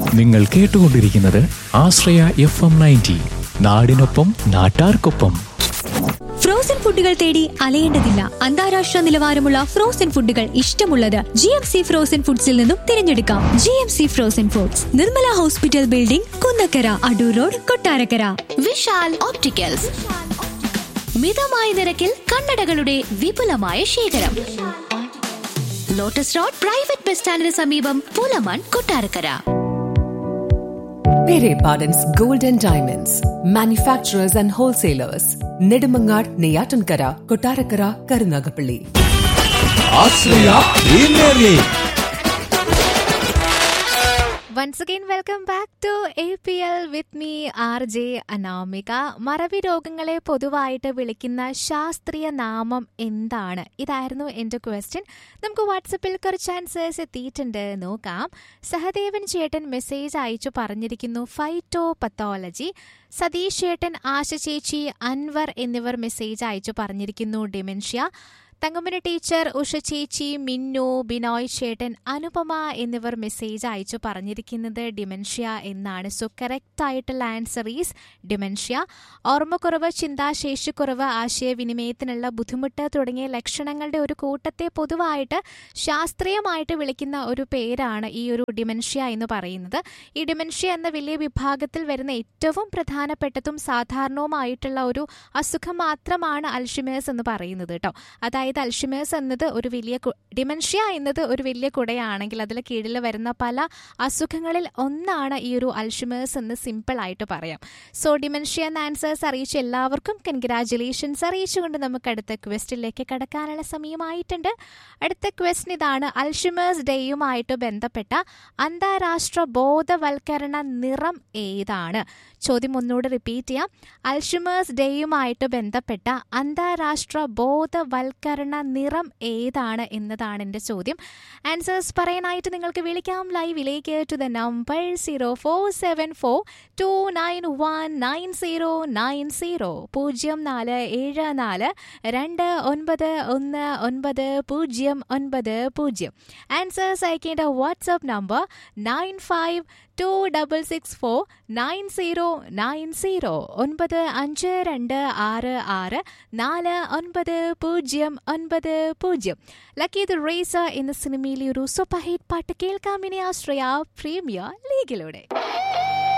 നിങ്ങൾ കേട്ടുകൊണ്ടിരിക്കുന്നത് ആശ്രയ F M ninety നാടിനൊപ്പം നാട്ടാർക്കൊപ്പം ഫ്രോസൺ ഫുഡുകൾ തേടി അലയേണ്ടതില്ല അന്താരാഷ്ട്ര നിലവാരമുള്ള ഫ്രോസൺ ഫുഡുകൾ ഇഷ്ടമുള്ളത് ജി എം സി ഫ്രോസൺ ഫുഡ്സിൽ നിന്നും തിരഞ്ഞെടുക്കാം G M C frozen foods Nirmala hospital building Kunnakkara Adoor road Kottarakkara Vishal opticals മിതമായ നിരക്കിൽ കണ്ണടകളുടെ വിപുലമായ ശേഖരം ലോട്ടസ് റോഡ് പ്രൈവറ്റ് ബസ് സ്റ്റാൻഡിന് സമീപം Pulamon Kottarakkara Pere Pardon's Gold and Diamonds, manufacturers and wholesalers, Nedumangad, Neyatankara, Kotarakara, Karunagapalli. Ashraya premier league once again welcome back to A P L with me R J Anamika മറവി രോഗങ്ങളെ പൊതുവായിട്ട് വിളിക്കുന്ന ശാസ്ത്രീയ നാമം എന്താണ് ഇതായിരുന്നു എൻ്റെ ക്വസ്റ്റ്യൻ നമുക്ക് വാട്സപ്പിൽ കുറച്ച് ആൻസേഴ്സ് എത്തിയിട്ടുണ്ട് നോക്കാം സഹദേവൻ ചേട്ടൻ മെസ്സേജ് അയച്ചു പറഞ്ഞിരിക്കുന്നു ഫൈറ്റോ പത്തോളജി സതീഷ് ചേട്ടൻ ആശ ചേച്ചി അൻവർ എന്നിവർ മെസ്സേജ് അയച്ചു പറഞ്ഞിരിക്കുന്നു ഡിമെൻഷ്യ തങ്കമ്മന ടീച്ചർ ഉഷ ചേച്ചി മിന്നു ബിനോയ് ചേട്ടൻ അനുപമ എന്നിവർ മെസ്സേജ് അയച്ചു പറഞ്ഞിരിക്കുന്നത് ഡിമെൻഷ്യ എന്നാണ് സോ കറക്റ്റ് ആയിട്ടുള്ള ആൻസർ ഈസ് ഡിമെൻഷ്യ ഓർമ്മക്കുറവ് ചിന്താശേഷിക്കുറവ് ആശയവിനിമയത്തിനുള്ള ബുദ്ധിമുട്ട് തുടങ്ങിയ ലക്ഷണങ്ങളുടെ ഒരു കൂട്ടത്തെ പൊതുവായിട്ട് ശാസ്ത്രീയമായിട്ട് വിളിക്കുന്ന ഒരു പേരാണ് ഈ ഒരു ഡിമെൻഷ്യ എന്ന് പറയുന്നത് ഈ ഡിമെൻഷ്യ എന്ന വലിയ വിഭാഗത്തിൽ വരുന്ന ഏറ്റവും പ്രധാനപ്പെട്ടതും സാധാരണവുമായിട്ടുള്ള ഒരു അസുഖം മാത്രമാണ് അൽഷിമേഴ്സ് എന്ന് പറയുന്നത് കേട്ടോ അതായത് അൽഷിമേഴ്സ് എന്നത് ഒരു വലിയ കു- ഡിമെൻഷ്യ എന്നത് ഒരു വലിയ കുടയാണെങ്കിൽ അതിൽ കീഴിൽ വരുന്ന പല അസുഖങ്ങളിൽ ഒന്നാണ് ഈ ഒരു അൽഷിമേഴ്സ് എന്ന് സിമ്പിൾ ആയിട്ട് പറയാം സോ ഡിമെൻഷ്യ എന്ന ആൻസേഴ്സ് അറിയിച്ച എല്ലാവർക്കും കൺഗ്രാറ്റുലേഷൻസ് അറിയിച്ചുകൊണ്ട് നമുക്ക് അടുത്ത ക്വസ്റ്റിലേക്ക് കടക്കാനുള്ള സമയമായിട്ടുണ്ട് അടുത്ത ക്വസ്റ്റൻ ഇതാണ് അൽഷിമേഴ്സ് ഡേയുമായിട്ട് ബന്ധപ്പെട്ട അന്താരാഷ്ട്ര ബോധവൽക്കരണ നിറം ഏതാണ് ചോദ്യം ഒന്നുകൂടെ റിപ്പീറ്റ് ചെയ്യാം അൽഷിമേഴ്സ് ഡേയുമായിട്ട് ബന്ധപ്പെട്ട അന്താരാഷ്ട്ര ബോധവൽക്കരണ നിറം ഏതാണ് എന്നതാണ് എൻ്റെ ചോദ്യം ആൻസേഴ്സ് പറയാനായിട്ട് നിങ്ങൾക്ക് വിളിക്കാം ലൈവിലേക്ക് to the number zero four seven four two nine one nine zero nine zero പൂജ്യം നാല് ഏഴ് നാല് രണ്ട് ഒൻപത് ഒന്ന് ഒൻപത് പൂജ്യം ഒൻപത് പൂജ്യം ആൻസേഴ്സ് അയക്കേണ്ട WhatsApp number nine five two double six four nine zero nine zero ഒൻപത് അഞ്ച് രണ്ട് ആറ് ആറ് നാല് ഒൻപത് പൂജ്യം ഒൻപത് പൂജ്യം ലക്കി ദ റേസർ എന്ന സിനിമയിലെ ഒരു സൂപ്പർ ഹിറ്റ് പാട്ട് കേൾക്കാം ഇനി ആശ്രയ പ്രീമിയർ ലീഗിലൂടെ